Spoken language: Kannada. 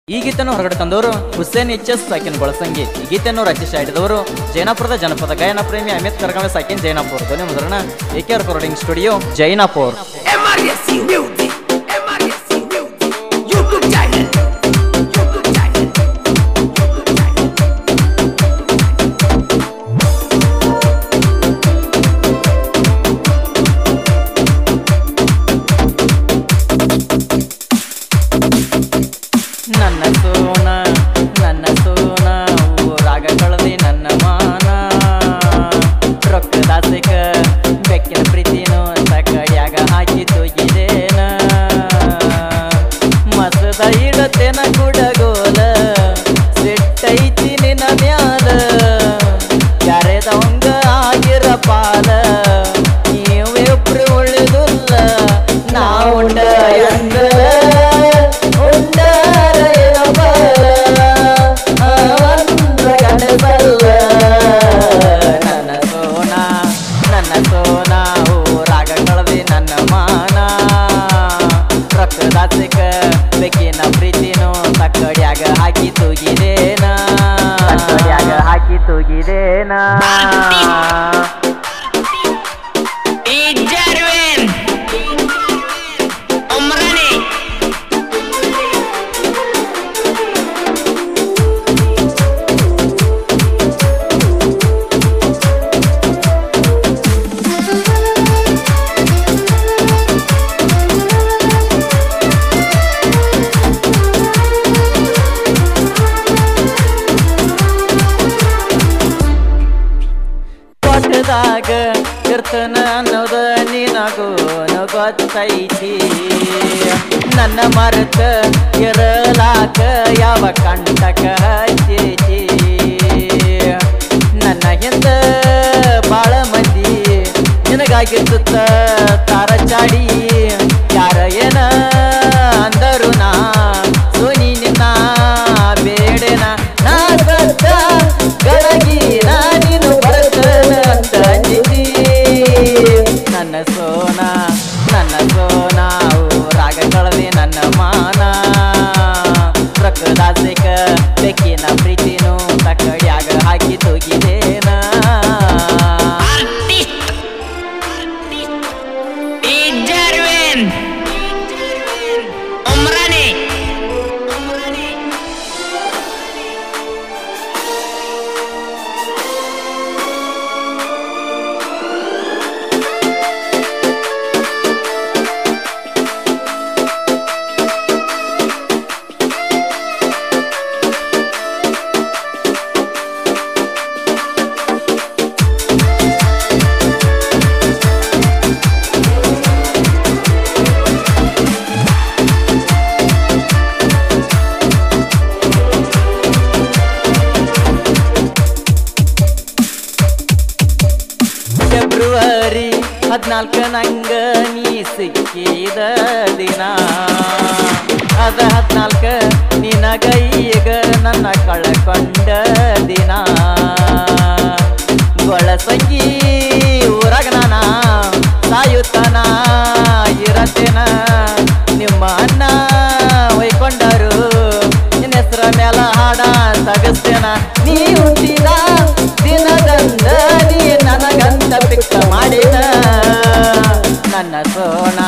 ಈ ಗೀತೆಯನ್ನು ಹೊರಗಡೆ ತಂದವರು ಹುಸೇನ್ ಎಚ್ ಎಸ್ ಸಾಕಿನ್ ಬಳಸಂಗಿ ಈ ಗೀತೆಯನ್ನು ರಚಿಸಿ ಆಡಿದವರು ಜೈನಾಪುರದ ಜನಪದ ಗಾಯನ ಪ್ರೇಮಿ ಅಮಿತ್ ಕರ್ಗಾವೆ ಸಾಕಿನ್ ಜೈನಾಪುರ್ ಧ್ವನಿ ಮುದ್ರಣ A K recording studio Jainapur MRSC Music. MRSC Music. YouTube channel. YouTube channel. YouTube channel. ನನ್ನ ಸೋನ ನನ್ನ ಸೋನ ಊರಾಗ ಕಳದಿ ನನ್ನ ಮಾನ ರೊಕ್ಕದಾಸಕ ಬೆಕ್ಕಿನ ಪ್ರೀತಿನೂ ತಕಡ್ಯಾಗ ಹಾಕಿ ತೊಗಿದೇನ ಮಸದ ಇಡತೇನ ಕುಡಗೋಲ ಸಿಟ್ಟೈತಿ ನಿನ್ನ ಮ್ಯಾಲ ಯಾರೆದವಂಗ ಆಗಿರ ಪಾಲ ನೀವಿಬ್ರು ಉಳಿದುಲ್ಲ ನಾ ಉಂಡ ಎಂದ ಉಂಡಾರ ಏನಬಲ್ಲ ಅವಂದ್ರ ಗಣಬಲ್ಲ ನನ್ನ ಸೋನ ನನ್ನ ಸೋನ ಊರಾಗ ಕಳದಿ ನನ್ನ ಮಾನ ರಕ್ತದಾಸಿಕ ಬೆಕ್ಕಿನ ಪ್ರೀತಿನೂ ತಕ್ಕಡ್ಯಾಗ ಹಾಕಿ ತೂಗಿದೇನ ತಕ್ಕಡ್ಯಾಗ ಹಾಕಿ ತೂಗಿದೇನ Ijarwin. Omrani. ಕೊಟ್ಟದಾಗ ಇರ್ತನ ಅನ್ನೋದ ನಿನಗೂ ಗೊತ್ತೈತಿ ನನ್ನ ಮರತ ಇರಲಾಕ ಯಾವ ಕಂಟಕ ಹಚ್ಚೈತಿ ನನ್ನ ಹಿಂದ ಬಾಳ ಮಂದಿ ನಿನಗಾಗಿ ಸುತ್ತ ತಾರ ಚಾಡಿ ಯಾರ ಏನ ಅಂದರು ನಾ ಸೋನಿ ನಿನ್ನ ಬೇಡೆನ ನಾ ಸತ್ತ ಗಳಗಿ ನಾ ನೀನು ಬರ್ತನ ಅಂತ ಅಂಜಿದಿ ನನ್ನ ಸೋನ ನನ್ನ ಸೋನ ಊರಾಗ ಕಳದಿ ನನ್ನ ಮಾನ ರೊಕ್ಕದಾಸಿಕ ಬೆಕ್ಕಿನ ಪ್ರೀತಿನೂ ತಕ್ಕಡ್ಯಾಗ ಹಾಕಿ ತೂಗಿದೇನ Artist. Ijarwin. Omrani. ಫೆಬ್ರವರಿ ಹದಿನಾಲ್ಕ ನಂಗ ನೀ ಸಿಕ್ಕಿದ ದಿನ ಅದ ಹದಿನಾಲ್ಕ ನಿನಗ ಈಗ ನನ್ನ ಕಳ್ಕೊಂಡ ದಿನ ಗೊಳಸಂಗಿ ಊರಾಗ ನಾನ ಸಾಯುತ್ತನ ಇರತ್ತೇನ ನಿಮ್ಮ ಅನ್ನ ಒಯ್ಕೊಂಡರು ನಿನ್ನ ಹೆಸರ ಮೇಲ ಹಾಡ ತಗಸ್ತೇನ ನೀ ಹುಟ್ಟಿದ ದಿನದಂದ ನೀ ನನಗಂತ ಪಿಕ್ಕ ಮಾಡಿದ ನನ್ನ ಸೋಣ